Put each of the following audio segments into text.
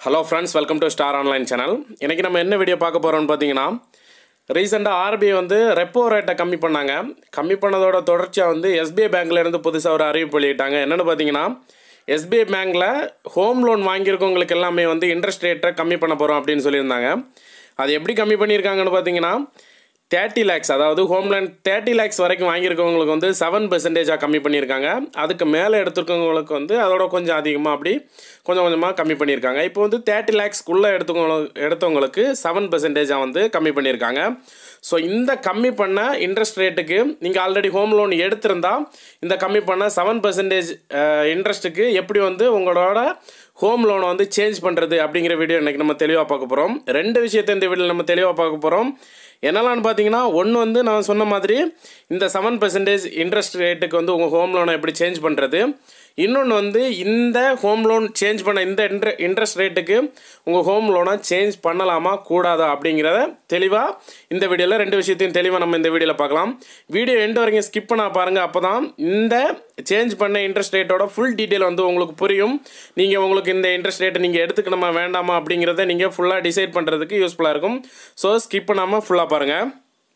hello friends welcome to Star Online channel இன்றைக்கி நம்ம என்ன வீடியோ பார்க்க போகிறோம்னு பார்த்தீங்கன்னா ரீசெண்டாக ஆர்பிஐ வந்து ரெப்போ ரேட்டை கம்மி பண்ணாங்க கம்மி பண்ணதோட தொடர்ச்சியாக வந்து எஸ்பிஐ பேங்க்லேருந்து புதுசாக ஒரு அறிவிப்பு வெளியிட்டாங்க என்னென்னு பார்த்தீங்கன்னா எஸ்பிஐ பேங்க்கில் ஹோம் லோன் வாங்கியிருக்கவங்களுக்கு எல்லாமே வந்து இன்ட்ரெஸ்ட் ரேட்டை கம்மி பண்ண போகிறோம் அப்படின்னு சொல்லியிருந்தாங்க அது எப்படி கம்மி பண்ணியிருக்காங்கன்னு பார்த்தீங்கன்னா தேர்ட்டி லேக்ஸ் அதாவது ஹோம் லோன் தேர்ட்டி லேக்ஸ் வரைக்கும் வாங்கியிருக்கவங்களுக்கு வந்து செவன் பெர்சன்டேஜாக கம்மி பண்ணியிருக்காங்க அதுக்கு மேலே எடுத்துருக்கவங்களுக்கு வந்து அதோட கொஞ்சம் அதிகமாக அப்படி கொஞ்சம் கொஞ்சமாக கம்மி பண்ணியிருக்காங்க இப்போ வந்து தேர்ட்டி லேக்ஸ்க்குள்ளே எடுத்தவங்களுக்கு எடுத்தவங்களுக்கு செவன் பெர்சன்டேஜாக வந்து கம்மி பண்ணியிருக்காங்க ஸோ இந்த கம்மி பண்ண இன்ட்ரெஸ்ட் ரேட்டுக்கு நீங்கள் ஆல்ரெடி ஹோம் லோன் எடுத்திருந்தா இந்த கம்மி பண்ண செவன் பர்சன்டேஜ் இன்ட்ரெஸ்ட்டுக்கு எப்படி வந்து உங்களோட ஹோம் லோனை வந்து சேஞ்ச் பண்ணுறது அப்படிங்கிற வீடியோ இன்றைக்கி நம்ம தெளிவாக பார்க்க போகிறோம் ரெண்டு விஷயத்தை இந்த வீடியோவில் நம்ம தெளிவாக பார்க்க போகிறோம் என்னெல்லாம்னு பார்த்தீங்கன்னா ஒன்று வந்து நான் சொன்ன மாதிரி இந்த செவன் பர்சன்டேஜ் இன்ட்ரெஸ்ட் ரேட்டுக்கு வந்து உங்கள் ஹோம் லோனை எப்படி சேஞ்ச் பண்ணுறது இன்னொன்று வந்து இந்த ஹோம் லோன் சேஞ்ச் பண்ண இந்த இன்ட்ரெ இன்ட்ரெஸ்ட் ரேட்டுக்கு உங்கள் ஹோம் லோனை சேஞ்ச் பண்ணலாமா கூடாதா அப்படிங்கிறத தெளிவாக இந்த வீடியோவில் ரெண்டு விஷயத்தையும் தெளிவாக நம்ம இந்த வீடியோவில் பார்க்கலாம் வீடியோ எண்டு வரைக்கும் ஸ்கிப் பண்ண பாருங்கள் அப்போ தான் இந்த சேஞ்ச் பண்ண இன்ட்ரெஸ்ட் ரேட்டோட ஃபுல் டீட்டெயில் வந்து உங்களுக்கு புரியும் நீங்கள் உங்களுக்கு இந்த இன்ட்ரெஸ்ட் ரேட்டை நீங்கள் எடுத்துக்கணுமா வேண்டாமா அப்படிங்கிறத நீங்கள் ஃபுல்லாக டிசைட் பண்ணுறதுக்கு யூஸ்ஃபுல்லாக இருக்கும் ஸோ ஸ்கிப் பண்ணாமல் ஃபுல்லாக பாருங்கள்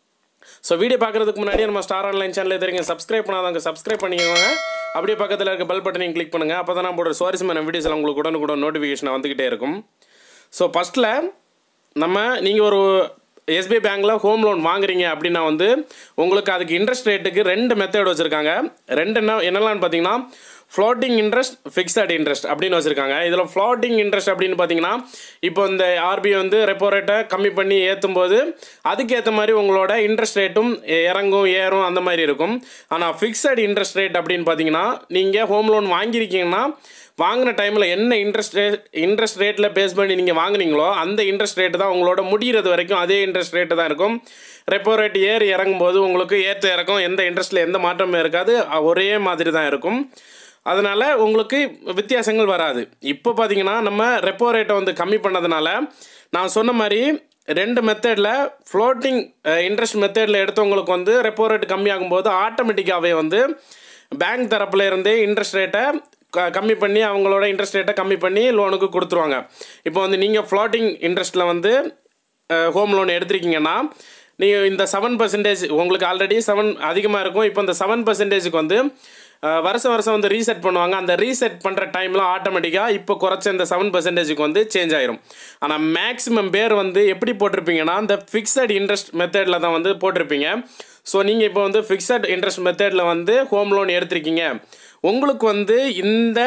ஸோ வீடியோ பார்க்குறதுக்கு முன்னாடி நம்ம ஸ்டார் ஆன்லைன் சேனலில் தெரியுங்க சப்ஸ்கிரைப் பண்ணாதவங்க சப்ஸ்கிரைப் பண்ணிக்கோங்க அப்படியே பக்கத்தில் இருக்க பெல் பட்டனையும் கிளிக் பண்ணுங்கள் அப்போ தான் நான் போடுற சுவாரஸ்யமான வீடியோஸ் எல்லாம் உங்களுக்கு உடனுக்குடன் நோட்டிஃபிகேஷன் வந்துக்கிட்டே இருக்கும் ஸோ ஃபஸ்ட்டில் நம்ம நீங்கள் ஒரு எஸ்பிஐ பேங்க்கில் ஹோம் லோன் வாங்குறீங்க அப்படின்னா வந்து உங்களுக்கு அதுக்கு இன்ட்ரெஸ்ட் ரேட்டுக்கு ரெண்டு மெத்தட் வச்சுருக்காங்க ரெண்டு என்ன என்னெல்லாம்னு பார்த்தீங்கன்னா ஃப்ளோட்டிங் இன்ட்ரெஸ்ட் ஃபிக்ஸட் இன்ட்ரெஸ்ட் அப்படின்னு வச்சுருக்காங்க இதில் ஃப்ளோட்டிங் இன்ட்ரெஸ்ட் அப்படின்னு பார்த்தீங்கன்னா இப்போ இந்த ஆர்பிஐ வந்து ரெப்போ ரேட்டை கம்மி பண்ணி ஏற்றும் போது அதுக்கேற்ற மாதிரி உங்களோட இன்ட்ரெஸ்ட் ரேட்டும் இறங்கும் ஏறும் அந்த மாதிரி இருக்கும் ஆனால் ஃபிக்ஸட் இன்ட்ரெஸ்ட் ரேட் அப்படின்னு பார்த்தீங்கன்னா நீங்கள் ஹோம் லோன் வாங்கியிருக்கீங்கன்னா வாங்கின டைமில் என்ன இன்ட்ரெஸ்ட் ரேட் இன்ட்ரெஸ்ட் ரேட்டில் பேஸ் பண்ணி நீங்கள் வாங்குனீங்களோ அந்த இன்ட்ரெஸ்ட் ரேட்டு தான் உங்களோட முடிகிறது வரைக்கும் அதே இன்ட்ரெஸ்ட் ரேட்டு தான் இருக்கும் ரெப்போ ரேட் ஏறி இறங்கும் போது உங்களுக்கு ஏற்ற இறக்கும் எந்த இன்ட்ரெஸ்ட்டில் எந்த மாற்றமும் இருக்காது ஒரே மாதிரி தான் இருக்கும் அதனால் உங்களுக்கு வித்தியாசங்கள் வராது இப்போ பார்த்தீங்கன்னா நம்ம ரெப்போ ரேட்டை வந்து கம்மி பண்ணதுனால நான் சொன்ன மாதிரி ரெண்டு மெத்தடில் ஃப்ளோட்டிங் இன்ட்ரெஸ்ட் மெத்தடில் எடுத்தவங்களுக்கு வந்து ரெப்போ ரேட் கம்மியாகும் போது ஆட்டோமேட்டிக்காகவே வந்து பேங்க் தரப்புல இருந்தே இன்ட்ரெஸ்ட் ரேட்டை க கம்மி பண்ணி அவங்களோட இன்ட்ரெஸ்ட் ரேட்டை கம்மி பண்ணி லோனுக்கு கொடுத்துருவாங்க இப்போ வந்து நீங்கள் ஃப்ளோட்டிங் இன்ட்ரெஸ்ட்டில் வந்து ஹோம் லோன் எடுத்திருக்கீங்கன்னா நீங்கள் இந்த செவன் பர்சன்டேஜ் உங்களுக்கு ஆல்ரெடி செவன் அதிகமாக இருக்கும் இப்போ இந்த செவன் பர்சன்டேஜுக்கு வந்து வருஷம் வருஷம் வந்து ரீசெட் பண்ணுவாங்க அந்த ரீசெட் பண்ணுற டைமில் ஆட்டோமேட்டிக்காக இப்போ குறைச்ச இந்த செவன் பர்சன்டேஜுக்கு வந்து சேஞ்ச் ஆயிரும் ஆனால் மேக்ஸிமம் பேர் வந்து எப்படி போட்டிருப்பீங்கன்னா இந்த ஃபிக்ஸட் இன்ட்ரெஸ்ட் மெத்தடில் தான் வந்து போட்டிருப்பீங்க ஸோ நீங்கள் இப்போ வந்து ஃபிக்ஸட் இன்ட்ரெஸ்ட் மெத்தடில் வந்து ஹோம் லோன் எடுத்திருக்கீங்க உங்களுக்கு வந்து இந்த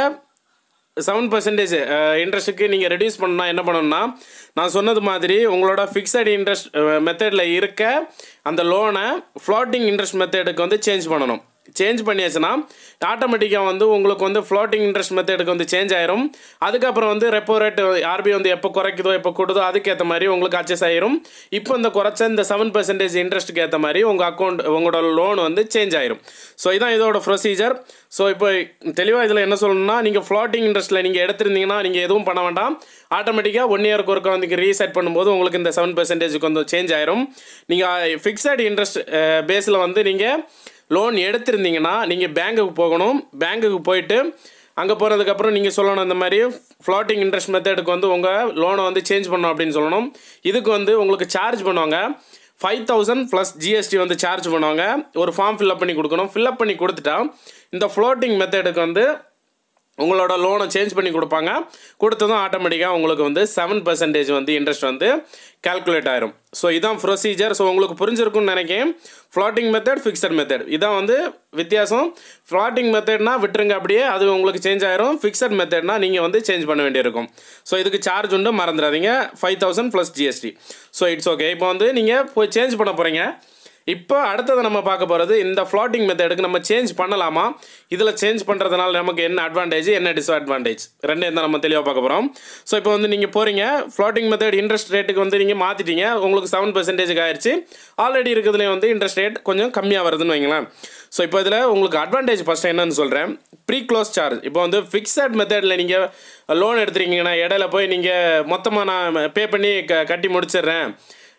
செவன் பர்சன்டேஜ் இன்ட்ரெஸ்ட்டுக்கு நீங்கள் ரெடியூஸ் பண்ணால் என்ன பண்ணணும்னா நான் சொன்னது மாதிரி உங்களோட ஃபிக்ஸட் இன்ட்ரெஸ்ட் மெத்தடில் இருக்க அந்த லோனை ஃப்ளாட்டிங் இன்ட்ரெஸ்ட் மெத்தடுக்கு வந்து சேஞ்ச் பண்ணணும் சேஞ்ச் பண்ணியாச்சுன்னா ஆட்டோமேட்டிக்காக வந்து உங்களுக்கு வந்து ஃப்ளோட்டிங் இன்ட்ரெஸ்ட் மெத்தடுக்கு வந்து சேஞ்ச் ஆயிரும் அதுக்கப்புறம் வந்து ரெப்போ ரேட் ஆர்பிஐ வந்து எப்போ குறைக்குதோ எப்போ கூடுதோ அதுக்கேற்ற மாதிரி உங்களுக்கு அச்சஸ் ஆயிரும் இப்போ இந்த குறைச்ச இந்த செவன் பர்சன்டேஜ் இன்ட்ரெஸ்ட்டுக்கு ஏற்ற மாதிரி உங்கள் அக்கௌண்ட் உங்களோட லோன் வந்து சேஞ்ச் ஆயிரும் ஸோ இதான் இதோட ப்ரொசீஜர் ஸோ இப்போ தெளிவாக இதில் என்ன சொல்லணும்னா நீங்கள் ஃப்ளோட்டிங் இன்ட்ரெஸ்ட்டில் நீங்கள் எடுத்திருந்தீங்கன்னா நீங்கள் எதுவும் பண்ண வேண்டாம் ஆட்டோமேட்டிக்காக ஒன் இயருக்கு ஒருக்க வந்து ரீசெட் பண்ணும்போது உங்களுக்கு இந்த செவன் பர்சன்டேஜுக்கு வந்து சேஞ்ச் ஆயிரும் நீங்கள் ஃபிக்ஸட் இன்ட்ரெஸ்ட் பேஸில் வந்து நீங்கள் லோன் எடுத்திருந்தீங்கன்னா நீங்கள் பேங்க்குக்கு போகணும் பேங்க்குக்கு போயிட்டு அங்கே போகிறதுக்கப்புறம் நீங்கள் சொல்லணும் இந்த மாதிரி ஃப்ளாட்டிங் இன்ட்ரெஸ்ட் மெத்தடுக்கு வந்து உங்கள் லோனை வந்து சேஞ்ச் பண்ணணும் அப்படின்னு சொல்லணும் இதுக்கு வந்து உங்களுக்கு சார்ஜ் பண்ணுவாங்க ஃபைவ் தௌசண்ட் ப்ளஸ் ஜிஎஸ்டி வந்து சார்ஜ் பண்ணுவாங்க ஒரு ஃபார்ம் ஃபில்அப் பண்ணி கொடுக்கணும் ஃபில்அப் பண்ணி கொடுத்துட்டா இந்த ஃப்ளோட்டிங் மெத்தடுக்கு வந்து உங்களோட லோனை சேஞ்ச் பண்ணி கொடுப்பாங்க கொடுத்ததும் ஆட்டோமேட்டிக்காக உங்களுக்கு வந்து செவன் பர்சன்டேஜ் வந்து இன்ட்ரெஸ்ட் வந்து கால்குலேட் ஆயிரும் ஸோ இதான் ப்ரொசீஜர் ஸோ உங்களுக்கு புரிஞ்சிருக்கும்னு நினைக்கிறேன் ஃப்ளாட்டிங் மெத்தட் ஃபிக்ஸட் மெத்தட் இதான் வந்து வித்தியாசம் ஃப்ளாட்டிங் மெத்தட்னா விட்டுருங்க அப்படியே அது உங்களுக்கு சேஞ்ச் ஆயிரும் ஃபிக்ஸட் மெத்தட்னா நீங்கள் வந்து சேஞ்ச் பண்ண வேண்டியிருக்கும் ஸோ இதுக்கு சார்ஜ் உண்டு மறந்துடாதீங்க five thousand plus GST so it's okay இப்போ வந்து நீங்கள் போய் சேஞ்ச் பண்ண போகிறீங்க இப்போ அடுத்தது நம்ம பார்க்க போகிறது இந்த ஃப்ளாட்டிங் மெத்தடுக்கு நம்ம சேஞ்ச் பண்ணலாமா இதில் சேஞ்ச் பண்ணுறதுனால நமக்கு என்ன அட்வான்டேஜ் என்ன டிஸ்அட்வான்டேஜ் ரெண்டையும் தான் நம்ம தெளிவாக பார்க்க போகிறோம் ஸோ இப்போ வந்து நீங்கள் போகிறீங்க ஃப்ளாட்டிங் மெத்தட் இன்ட்ரெஸ்ட் ரேட்டுக்கு வந்து நீங்கள் மாற்றிட்டீங்க உங்களுக்கு செவன் பர்சன்டேஜுக்கு ஆயிடுச்சு ஆல்ரெடி இருக்கிறதுலே வந்து இன்ட்ரெஸ்ட் ரேட் கொஞ்சம் கம்மியாக வருதுன்னு வைங்களேன் ஸோ இப்போ இதில் உங்களுக்கு அட்வான்டேஜ் ஃபஸ்ட்டு என்னன்னு சொல்கிறேன் ப்ரீ க்ளோஸ் சார்ஜ் இப்போ வந்து ஃபிக்ஸட் மெத்தடில் நீங்கள் லோன் எடுத்துருக்கீங்கன்னா இடையில போய் நீங்கள் மொத்தமாக நான் பே பண்ணி க கட்டி முடிச்சிடுறேன்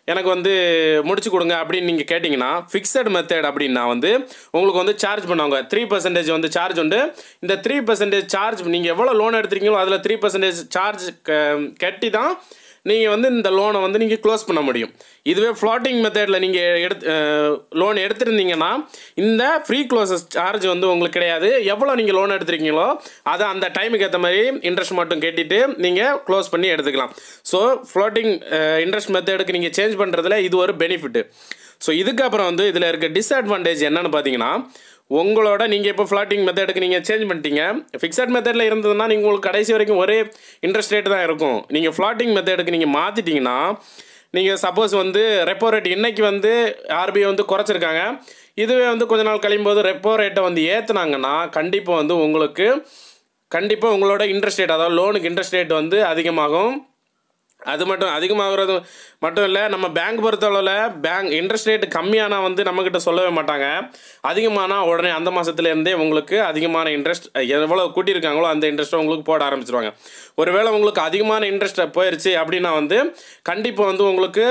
எனக்கு வந்து முடிச்சு கொடுங்க அப்படின்னு நீங்கள் கேட்டிங்கன்னா ஃபிக்ஸட் மெத்தட் அப்படின்னா வந்து உங்களுக்கு வந்து சார்ஜ் பண்ணுவாங்க த்ரீ பர்சன்டேஜ் வந்து சார்ஜ் உண்டு இந்த த்ரீ பர்சன்டேஜ் சார்ஜ் நீங்கள் எவ்வளோ லோன் எடுத்துருக்கீங்களோ அதில் த்ரீ பர்சன்டேஜ் சார்ஜ் கட்டி தான் நீங்கள் வந்து இந்த லோனை வந்து நீங்கள் க்ளோஸ் பண்ண முடியும் இதுவே ஃப்ளாட்டிங் மெத்தடில் நீங்கள் எடுத்து லோன் எடுத்திருந்தீங்கன்னா இந்த ஃப்ரீ க்ளோசஸ் சார்ஜ் வந்து உங்களுக்கு கிடையாது எவ்வளோ நீங்கள் லோன் எடுத்திருக்கீங்களோ அதை அந்த டைமுக்கு ஏற்ற மாதிரி இன்ட்ரெஸ்ட் மட்டும் கட்டிட்டு நீங்கள் க்ளோஸ் பண்ணி எடுத்துக்கலாம் ஸோ ஃப்ளாட்டிங் இன்ட்ரெஸ்ட் மெத்தடுக்கு நீங்கள் சேஞ்ச் பண்ணுறதுல இது ஒரு பெனிஃபிட்டு ஸோ இதுக்கப்புறம் வந்து இதில் இருக்க டிஸ்அட்வான்டேஜ் என்னென்னு பார்த்தீங்கன்னா உங்களோட நீங்கள் இப்போ ஃப்ளாட்டிங் மெத்தடுக்கு நீங்கள் சேஞ்ச் பண்ணிட்டீங்க ஃபிக்ஸட் மெத்தடில் இருந்ததுன்னா நீங்கள் உங்களுக்கு கடைசி வரைக்கும் ஒரே இன்ட்ரெஸ்ட் ரேட் தான் இருக்கும் நீங்கள் ஃப்ளாட்டிங் மெத்தடுக்கு நீங்கள் மாற்றிட்டீங்கன்னா நீங்கள் சப்போஸ் வந்து ரெப்போ ரேட் இன்றைக்கி வந்து ஆர்பிஐ வந்து குறைச்சிருக்காங்க இதுவே வந்து கொஞ்ச நாள் கழியும் போது ரெப்போ ரேட்டை வந்து ஏற்றுனாங்கன்னா கண்டிப்பாக வந்து உங்களுக்கு கண்டிப்பாக உங்களோட இன்ட்ரெஸ்ட் ரேட் அதாவது லோனுக்கு இன்ட்ரெஸ்ட் ரேட் வந்து அதிகமாகும் அது மட்டும் அதிகமாகிறது மட்டும் இல்லை நம்ம பேங்க் பொறுத்தளவில் பேங்க் இன்ட்ரெஸ்ட் ரேட் கம்மியானா வந்து நம்மக்கிட்ட சொல்லவே மாட்டாங்க அதிகமானால் உடனே அந்த மாதத்துலேருந்தே உங்களுக்கு அதிகமான இன்ட்ரெஸ்ட் எவ்வளோ கூட்டியிருக்காங்களோ அந்த இன்ட்ரெஸ்ட்டை உங்களுக்கு போட ஆரம்பிச்சிருவாங்க ஒருவேளை உங்களுக்கு அதிகமான இன்ட்ரெஸ்ட் போயிடுச்சு அப்படின்னா வந்து கண்டிப்பாக வந்து உங்களுக்கு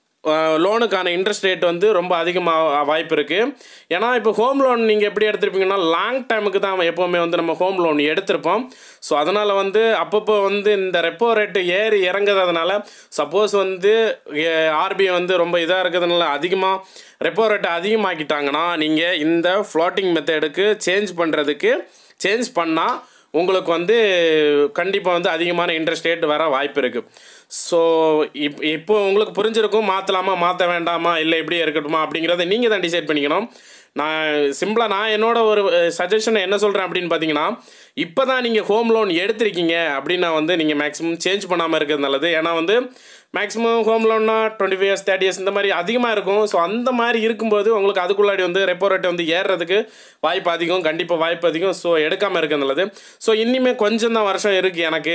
லோனுக்கான இன்ட்ரெஸ்ட் ரேட் வந்து ரொம்ப அதிகமாக வாய்ப்பு இருக்குது ஏன்னா இப்போ ஹோம் லோன் நீங்கள் எப்படி எடுத்திருப்பீங்கன்னா லாங் டைமுக்கு தான் எப்போவுமே வந்து நம்ம ஹோம் லோன் எடுத்திருப்போம் ஸோ அதனால் வந்து அப்பப்போ வந்து இந்த ரெப்போ ரேட்டு ஏறி இறங்குறதுனால சப்போஸ் வந்து ஆர்பிஐ வந்து ரொம்ப இதாக இருக்கிறதுனால அதிகமாக ரெப்போ ரேட்டை அதிகமாக்கிட்டாங்கன்னா நீங்கள் இந்த ஃப்ளாட்டிங் மெத்தடுக்கு சேஞ்ச் பண்ணுறதுக்கு சேஞ்ச் பண்ணால் உங்களுக்கு வந்து கண்டிப்பாக வந்து அதிகமான இன்ட்ரெஸ்ட் ரேட் வர வாய்ப்பு இருக்குது ஸோ இப் இப்போ உங்களுக்கு புரிஞ்சிருக்கும் மாற்றலாமா மாற்ற வேண்டாமா இல்லை இப்படியே இருக்கட்டுமா அப்படிங்கிறத நீங்கள் தான் டிசைட் பண்ணிக்கணும் நான் சிம்பிளாக நான் என்னோட ஒரு சஜஷனை என்ன சொல்கிறேன் அப்படின்னு பார்த்தீங்கன்னா இப்போ தான் நீங்கள் ஹோம் லோன் எடுத்திருக்கீங்க அப்படின்னா வந்து நீங்கள் மேக்ஸிமம் சேஞ்ச் பண்ணாமல் இருக்கிறது நல்லது ஏன்னா வந்து மேக்ஸிமம் ஹோம் லோன்னா twenty five years thirty years இந்த மாதிரி அதிகமாக இருக்கும் ஸோ அந்த மாதிரி இருக்கும்போது உங்களுக்கு அதுக்குள்ளாடி வந்து ரெப்போ ரேட் வந்து ஏறுறதுக்கு வாய்ப்பு அதிகம் கண்டிப்பாக வாய்ப்பு அதிகம் ஸோ எடுக்காமல் இருக்கிறது நல்லது ஸோ இனிமேல் கொஞ்சம் தான் வருஷம் இருக்குது எனக்கு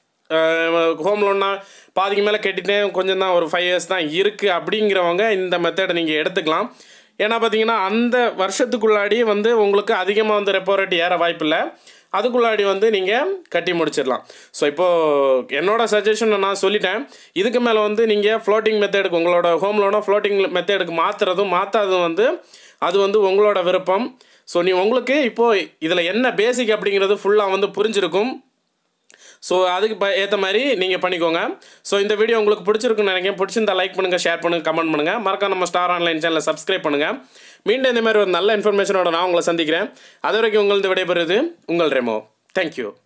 ஹோம் லோன்னா பாதிக்கு மேலே கட்டிட்டேன் கொஞ்சம் தான் ஒரு ஃபைவ் இயர்ஸ் தான் இருக்குது அப்படிங்கிறவங்க இந்த மெத்தடை நீங்கள் எடுத்துக்கலாம் ஏன்னா பார்த்தீங்கன்னா அந்த வருஷத்துக்குள்ளாடி வந்து உங்களுக்கு அதிகமாக வந்து ரெப்போ ரேட் ஏற வாய்ப்பில்லை அதுக்குள்ளாடி வந்து நீங்கள் கட்டி முடிச்சிடலாம் ஸோ இப்போது என்னோட சஜஷன் நான் சொல்லிட்டேன் இதுக்கு மேலே வந்து நீங்கள் ஃப்ளோட்டிங் மெத்தடுக்கு உங்களோட ஹோம் லோனை ஃப்ளோட்டிங் மெத்தடுக்கு மாற்றுறதும் மாற்றாததும் வந்து அது வந்து உங்களோட விருப்பம் ஸோ நீ உங்களுக்கு இப்போது இதில் என்ன பேசிக் அப்படிங்கிறது ஃபுல்லாக வந்து புரிஞ்சிருக்கும் ஸோ அதுக்கு ப ஏற்ற மாதிரி நீங்கள் பண்ணிக்கோங்க ஸோ இந்த வீடியோ உங்களுக்கு பிடிச்சிருக்குன்னு நினைக்கிறேன் பிடிச்சிருந்தா லைக் பண்ணுங்கள் ஷேர் பண்ணுங்கள் கமெண்ட் பண்ணுங்கள் மறக்காம நம்ம ஸ்டார் ஆன்லைன் சேனலை சப்ஸ்கிரைப் பண்ணுங்கள் மீண்டும் இந்த மாதிரி ஒரு நல்ல இன்ஃபர்மேஷனோட நான் உங்களை சந்திக்கிறேன் அது வரைக்கும் உங்களது விடைபெறுது உங்கள் ரெமோ தேங்க்யூ